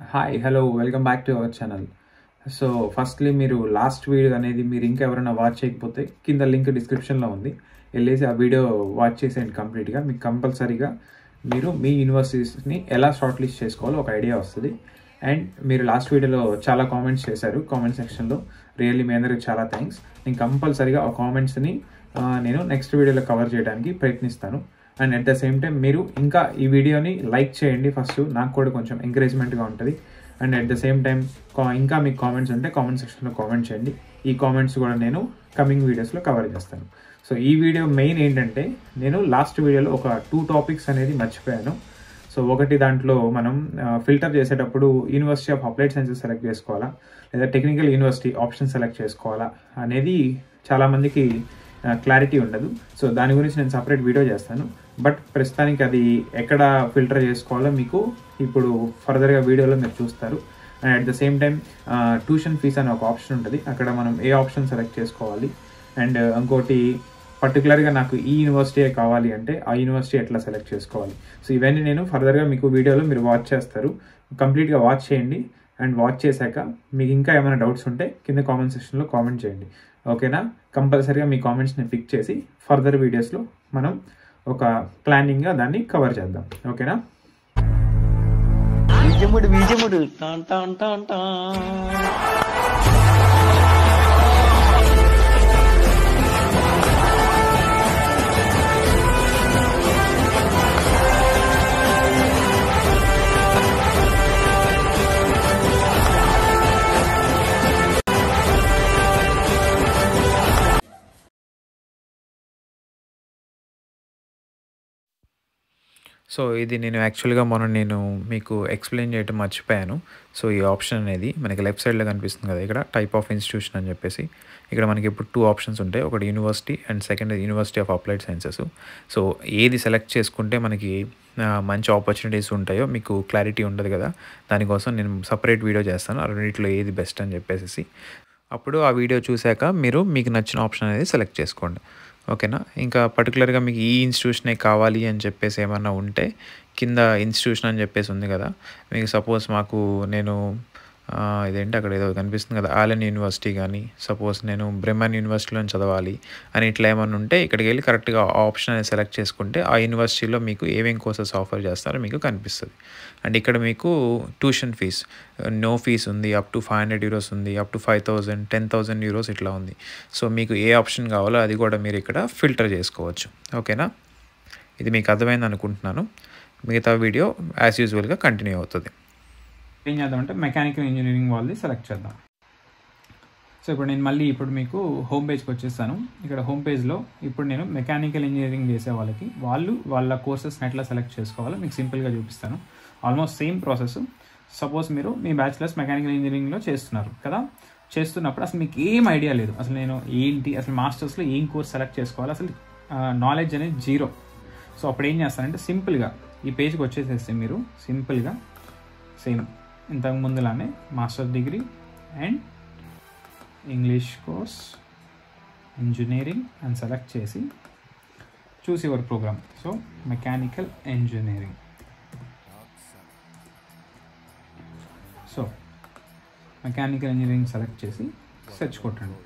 hi hello welcome back to our channel so firstly మీరు last video అనేది మీరు ఇంకా ఎవరైనా వాచ్ చేయకపోతే కింద లింక్ డిస్క్రిప్షన్లో ఉంది వెళ్ళేసి ఆ వీడియో వాచ్ చేసేయండి కంప్లీట్గా మీకు కంపల్సరీగా మీరు మీ యూనివర్సిటీస్ని ఎలా షార్ట్ లిస్ట్ చేసుకోవాలో ఒక ఐడియా వస్తుంది అండ్ మీరు లాస్ట్ వీడియోలో చాలా కామెంట్స్ చేశారు కామెంట్ సెక్షన్లో రియల్లీ మీ అందరికి చాలా థ్యాంక్స్ నేను కంపల్సరీగా ఆ కామెంట్స్ని నేను నెక్స్ట్ వీడియోలో కవర్ చేయడానికి ప్రయత్నిస్తాను and at the same time మీరు ఇంకా ఈ వీడియోని లైక్ చేయండి ఫస్ట్ నాకు కూడా కొంచెం ఎంకరేజ్మెంట్గా ఉంటుంది and at the same time ఇంకా మీకు కామెంట్స్ ఉంటే కామెంట్ సెక్షన్లో కామెంట్ చేయండి ఈ కామెంట్స్ కూడా నేను కమింగ్ వీడియోస్లో కవర్ చేస్తాను సో ఈ వీడియో మెయిన్ ఏంటంటే నేను లాస్ట్ వీడియోలో ఒక టూ టాపిక్స్ అనేది మర్చిపోయాను సో ఒకటి దాంట్లో మనం ఫిల్టర్ చేసేటప్పుడు university of applied sciences select చేసుకోవాలా లేదా టెక్నికల్ యూనివర్సిటీ ఆప్షన్ సెలెక్ట్ చేసుకోవాలా అనేది చాలామందికి క్లారిటీ ఉండదు సో దాని గురించి నేను సపరేట్ వీడియో చేస్తాను బట్ ప్రస్తుతానికి అది ఎక్కడ ఫిల్టర్ చేసుకోవాలో మీకు ఇప్పుడు ఫర్దర్గా వీడియోలో మీరు చూస్తారు and at the same time tuition fees అనే ఒక ఆప్షన్ ఉంటుంది అక్కడ మనం ఏ ఆప్షన్ సెలెక్ట్ చేసుకోవాలి అండ్ ఇంకోటి పర్టికులర్గా నాకు ఈ యూనివర్సిటీ కావాలి అంటే ఆ యూనివర్సిటీ ఎట్లా సెలెక్ట్ చేసుకోవాలి సో ఇవన్నీ నేను ఫర్దర్గా మీకు వీడియోలో మీరు వాచ్ చేస్తారు కంప్లీట్గా వాచ్ చేయండి అండ్ వాచ్ చేశాక మీకు ఇంకా ఏమైనా డౌట్స్ ఉంటే కింద కామెంట్ సెక్షన్లో కామెంట్ చేయండి ఓకేనా కంపల్సరీగా మీ కామెంట్స్ని పిక్ చేసి ఫర్దర్ వీడియోస్లో మనం ఒక ప్లానింగ్గా దాన్ని కవర్ చేద్దాం ఓకేనా బీజముడు బీజముడు టాన్ టాన్ టాన్ టాన్ సో ఇది నేను యాక్చువల్గా మొన్న నేను మీకు ఎక్స్ప్లెయిన్ చేయడం మర్చిపోయాను సో ఈ ఆప్షన్ అనేది మనకి లెఫ్ట్ సైడ్లో కనిపిస్తుంది కదా ఇక్కడ టైప్ ఆఫ్ ఇన్స్టిట్యూషన్ అని చెప్పేసి ఇక్కడ మనకి ఇప్పుడు టూ ఆప్షన్స్ ఉంటాయి ఒకటి university and second university of applied sciences so ఏది సెలెక్ట్ చేసుకుంటే మనకి మంచి ఆపర్చునిటీస్ ఉంటాయో మీకు క్లారిటీ ఉండదు కదా దానికోసం నేను సపరేట్ వీడియో చేస్తాను ఆ రెండింటిలో ఏది బెస్ట్ అని చెప్పేసి అప్పుడు ఆ వీడియో చూశాక మీరు మీకు నచ్చిన ఆప్షన్ అనేది సెలెక్ట్ చేసుకోండి ఓకేనా ఇంకా పర్టికులర్గా మీకు ఈ ఇన్స్టిట్యూషనే కావాలి అని చెప్పేసి ఏమన్నా ఉంటే కింద ఇన్స్టిట్యూషన్ అని చెప్పేసి ఉంది కదా మీకు సపోజ్ మాకు నేను ఇదేంటి అక్కడ ఏదో కనిపిస్తుంది కదా ఆలన్ యూనివర్సిటీ కానీ సపోజ్ నేను బ్రహ్మన్ యూనివర్సిటీలో చదవాలి అని ఇట్లా ఏమన్నా ఉంటే ఇక్కడికి వెళ్ళి కరెక్ట్గా ఆప్షన్ అనేది సెలెక్ట్ చేసుకుంటే ఆ యూనివర్సిటీలో మీకు ఏమేం కోర్సెస్ ఆఫర్ చేస్తారో మీకు కనిపిస్తుంది అండ్ ఇక్కడ మీకు ట్యూషన్ ఫీజ్ నో ఫీజ్ ఉంది up to five hundred euros ఉంది up to five thousand ten thousand euros ఇట్లా ఉంది సో మీకు ఏ ఆప్షన్ కావాలో అది కూడా మీరు ఇక్కడ ఫిల్టర్ చేసుకోవచ్చు ఓకేనా ఇది మీకు అర్థమైంది అనుకుంటున్నాను మిగతా వీడియో యాజ్ యూజువల్గా కంటిన్యూ అవుతుంది ఏం చేద్దామంటే మెకానికల్ ఇంజనీరింగ్ వాళ్ళది సెలెక్ట్ చేద్దాం సో ఇప్పుడు నేను మళ్ళీ ఇప్పుడు మీకు హోమ్ పేజ్కి వచ్చేస్తాను ఇక్కడ హోమ్ పేజ్లో ఇప్పుడు నేను మెకానికల్ ఇంజనీరింగ్ చేసే వాళ్ళకి వాళ్ళు వాళ్ళ కోర్సెస్ని ఎట్లా సెలెక్ట్ చేసుకోవాలో మీకు సింపుల్గా చూపిస్తాను ఆల్మోస్ట్ సేమ్ ప్రాసెస్ సపోజ్ మీరు మీ బ్యాచిలర్స్ మెకానికల్ ఇంజనీరింగ్లో చేస్తున్నారు కదా చేస్తున్నప్పుడు అసలు మీకు ఏం ఐడియా లేదు అసలు నేను ఏంటి అసలు మాస్టర్స్లో ఏం కోర్స్ సెలెక్ట్ చేసుకోవాలి అసలు నాలెడ్జ్ అనేది జీరో సో అప్పుడు ఏం చేస్తారంటే సింపుల్గా ఈ పేజ్కి వచ్చేసేస్తే మీరు సింపుల్గా సేమ్ ఇంతకు ముందులానే master degree and English course engineering అని సెలెక్ట్ చేసి choose your program so mechanical engineering so mechanical engineering select చేసి సెర్చ్ కొట్టండి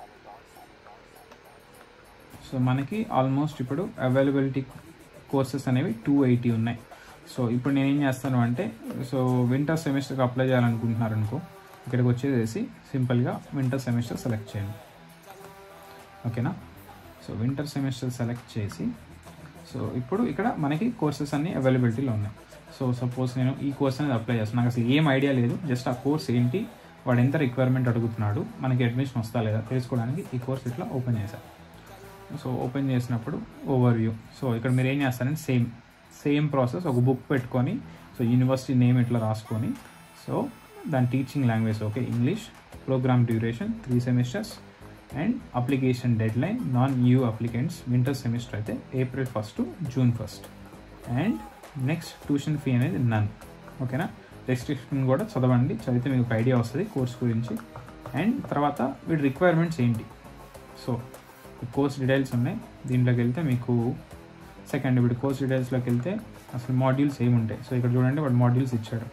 సో మనకి ఆల్మోస్ట్ ఇప్పుడు అవైలబిలిటీ కోర్సెస్ అనేవి టూ ఎయిటీ ఉన్నాయి సో ఇప్పుడు నేను ఏం చేస్తాను అంటే సో వింటర్ సెమిస్టర్కి అప్లై చేయాలనుకుంటున్నారు అనుకో ఇక్కడికి వచ్చేసేసి సింపుల్గా వింటర్ సెమిస్టర్ సెలెక్ట్ చేయండి ఓకేనా సో వింటర్ సెమిస్టర్ సెలెక్ట్ చేసి సో ఇప్పుడు ఇక్కడ మనకి కోర్సెస్ అన్నీ అవైలబిలిటీలో ఉన్నాయి సో సపోజ్ నేను ఈ కోర్స్ అనేది అప్లై చేస్తాను నాకు అసలు ఏం ఐడియా లేదు జస్ట్ ఆ కోర్స్ ఏంటి వాడు ఎంత రిక్వైర్మెంట్ అడుగుతున్నాడు మనకి అడ్మిషన్ వస్తా లేదా తెలుసుకోవడానికి ఈ కోర్స్ ఇట్లా ఓపెన్ చేశాను సో ఓపెన్ చేసినప్పుడు ఓవర్ వ్యూ సో ఇక్కడ మీరు ఏం చేస్తారంటే సేమ్ సేమ్ ప్రాసెస్ ఒక బుక్ పెట్టుకొని సో యూనివర్సిటీ నేమ్ ఇట్లా రాసుకొని సో దాని teaching language okay English program duration three semesters and application deadline non EU applicants winter semester అయితే April first June first and next tuition fee అనేది none ఓకేనా restriction కూడా చదవండి చదివితే మీకు ఒక ఐడియా వస్తుంది కోర్స్ గురించి అండ్ తర్వాత వీటి రిక్వైర్మెంట్స్ ఏంటి సో కోర్స్ డీటెయిల్స్ ఉన్నాయి దీంట్లోకి వెళ్తే మీకు సెకండ్ ఇప్పుడు కోర్స్ డీటెయిల్స్లోకి వెళ్తే అసలు మాడ్యూల్స్ ఏముంటాయి సో ఇక్కడ చూడండి వాడు మాడ్యూల్స్ ఇచ్చాడు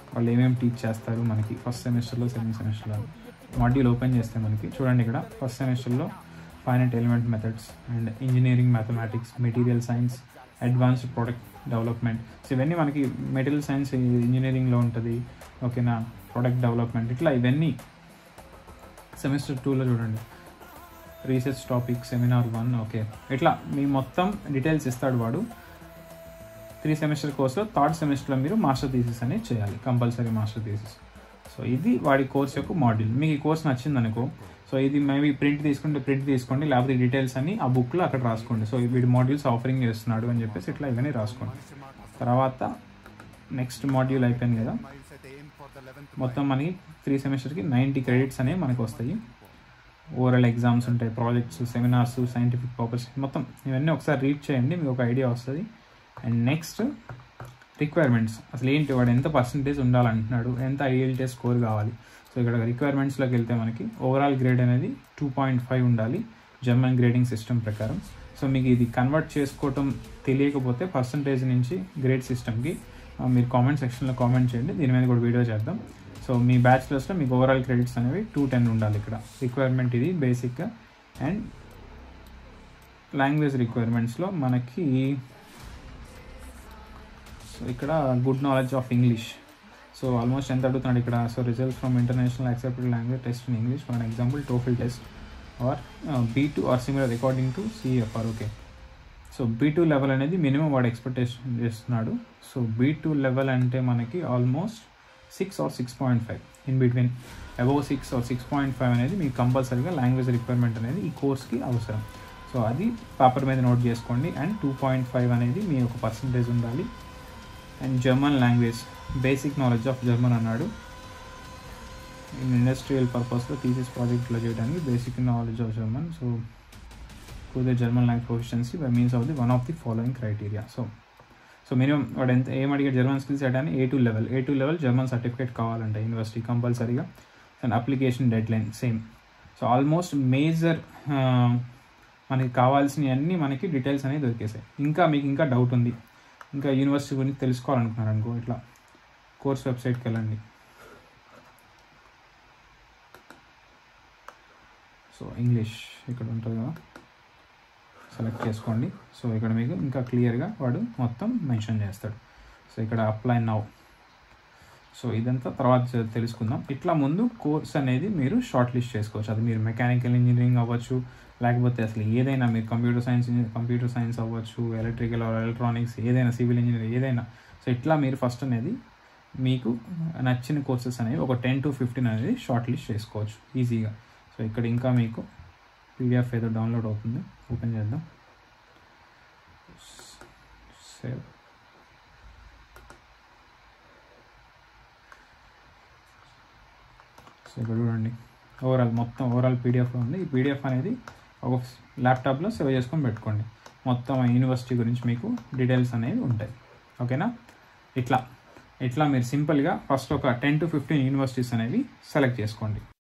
వాళ్ళు ఏమేమి టీచ్ చేస్తారు మనకి ఫస్ట్ సెమిస్టర్లో సెకండ్ సెమిస్టర్లో మాడ్యూల్ ఓపెన్ చేస్తే మనకి చూడండి ఇక్కడ ఫస్ట్ సెమిస్టర్లో finite element methods and engineering mathematics material science advanced product development so ఇవన్నీ మనకి మెటీరియల్ సైన్స్ ఇంజనీరింగ్లో ఉంటుంది ఓకేనా ప్రొడక్ట్ డెవలప్మెంట్ ఇట్లా ఇవన్నీ సెమిస్టర్ టూలో చూడండి research topic seminar one okay ఇట్లా మీ మొత్తం డీటెయిల్స్ ఇస్తాడు వాడు త్రీ సెమిస్టర్ కోర్సులో థర్డ్ సెమిస్టర్లో మీరు మాస్టర్ థీసిస్ అనేది చేయాలి కంపల్సరీ మాస్టర్ థీసిస్ సో ఇది వాడి కోర్స్ యొక్క మాడ్యూల్ మీకు ఈ కోర్స్ నచ్చింది అనుకో సో ఇది మేబీ ప్రింట్ తీసుకుంటే ప్రింట్ తీసుకోండి లేకపోతే డీటెయిల్స్ అన్ని ఆ బుక్లో అక్కడ రాసుకోండి సో వీడి మాడ్యూల్స్ ఆఫరింగ్ చేస్తున్నాడు అని చెప్పేసి ఇట్లా ఇవన్నీ రాసుకోండి తర్వాత నెక్స్ట్ మాడ్యూల్ అయిపోయింది కదా మొత్తం మనకి త్రీ సెమిస్టర్కి నైంటీ క్రెడిట్స్ అనేవి మనకు వస్తాయి ఓవరాల్ ఎగ్జామ్స్ ఉంటాయి ప్రాజెక్ట్స్ సెమినార్స్ సైంటిఫిక్ పర్పస్ మొత్తం ఇవన్నీ ఒకసారి రీడ్ చేయండి మీకు ఒక ఐడియా వస్తుంది అండ్ నెక్స్ట్ రిక్వైర్మెంట్స్ అసలు ఏంటి వాడు ఎంత పర్సంటేజ్ ఉండాలంటున్నాడు ఎంత ఐఎల్టీ స్కోర్ కావాలి సో ఇక్కడ రిక్వైర్మెంట్స్లోకి వెళ్తే మనకి ఓవరాల్ గ్రేడ్ అనేది టూ పాయింట్ ఫైవ్ ఉండాలి జర్మన్ గ్రేడింగ్ సిస్టమ్ ప్రకారం సో మీకు ఇది కన్వర్ట్ చేసుకోవటం తెలియకపోతే పర్సంటేజ్ నుంచి గ్రేడ్ సిస్టమ్కి మీరు కామెంట్ సెక్షన్లో కామెంట్ చేయండి దీని మీద కూడా వీడియో చేద్దాం సో మీ బ్యాచిలర్స్లో మీకు ఓవరాల్ క్రెడిట్స్ అనేవి టూ టెన్ ఉండాలి ఇక్కడ రిక్వైర్మెంట్ ఇది బేసిక్గా అండ్ లాంగ్వేజ్ రిక్వైర్మెంట్స్లో మనకి సో ఇక్కడ good knowledge of English so almost ఎంత అడుగుతున్నాడు ఇక్కడ so results from international accepted language test in English for example TOEFL test or B two or similar according to CFR okay so B two level అనేది minimum వాడు expectation చేస్తున్నాడు so B two level అంటే మనకి almost six or six point five in between above six or six point five అనేది మీకు కంపల్సరీగా language requirement అనేది ఈ కోర్స్కి అవసరం సో అది పేపర్ మీద నోట్ చేసుకోండి అండ్ టూ పాయింట్ ఫైవ్ అనేది మీ యొక్క పర్సంటేజ్ ఉండాలి and German language basic knowledge of German అన్నాడు ఇన్ ఇండస్ట్రియల్ పర్పస్లో థీసిస్ ప్రాజెక్ట్లో చేయడానికి basic knowledge of German so to the German language proficiency by means of the one of the following criteria so so minimum వాడు ఎంత ఏం అడిగాడు German skills అంటే A two level A two level German certificate కావాలంటే university కంపల్సరీగా and application deadline same so almost major మనకి కావాల్సినవి అన్నీ మనకి డీటెయిల్స్ అనేవి దొరికేసాయి ఇంకా మీకు ఇంకా డౌట్ ఉంది ఇంకా యూనివర్సిటీ గురించి తెలుసుకోవాలనుకున్నారు అనుకో ఇట్లా కోర్స్ వెబ్సైట్కి వెళ్ళండి సో ఇంగ్లీష్ ఇక్కడ ఉంటుంది కదా సెలెక్ట్ చేసుకోండి సో ఇక్కడ మీకు ఇంకా క్లియర్గా వాడు మొత్తం మెన్షన్ చేస్తాడు సో ఇక్కడ అప్లై నౌ సో ఇదంతా తర్వాత చ- తెలుసుకుందాం ఇట్లా ముందు కోర్స్ అనేది మీరు షార్ట్ లిస్ట్ చేసుకోవచ్చు అది మీరు మెకానికల్ ఇంజనీరింగ్ అవ్వచ్చు లేకపోతే అసలు ఏదైనా మీరు కంప్యూటర్ సైన్స్ కంప్యూటర్ సైన్స్ అవ్వచ్చు ఎలక్ట్రికల్ ఆర్ ఎలక్ట్రానిక్స్ ఏదైనా సివిల్ ఇంజనీరింగ్ ఏదైనా సో ఇట్లా మీరు ఫస్ట్ అనేది మీకు నచ్చిన కోర్సెస్ అనేవి ఒక టెన్ టు ఫిఫ్టీన్ అనేది షార్ట్ లిస్ట్ చేసుకోవచ్చు ఈజీగా సో ఇక్కడ ఇంకా మీకు పీడిఎఫ్ ఏదో డౌన్లోడ్ అవుతుంది ఓపెన్ చేద్దాం సేవ్ సో ఇక్కడ చూడండి ఓవరాల్ మొత్తం ఓవరాల్ పీడిఎఫ్లో ఉంది ఈ పీడిఎఫ్ అనేది ఒక ల్యాప్టాప్లో సేవ్ చేసుకొని పెట్టుకోండి మొత్తం ఆ యూనివర్సిటీ గురించి మీకు డీటెయిల్స్ అనేవి ఉంటాయి ఓకేనా ఇట్లా ఇట్లా మీరు సింపుల్గా ఫస్ట్ ఒక టెన్ టు ఫిఫ్టీన్ యూనివర్సిటీస్ అనేవి సెలెక్ట్ చేసుకోండి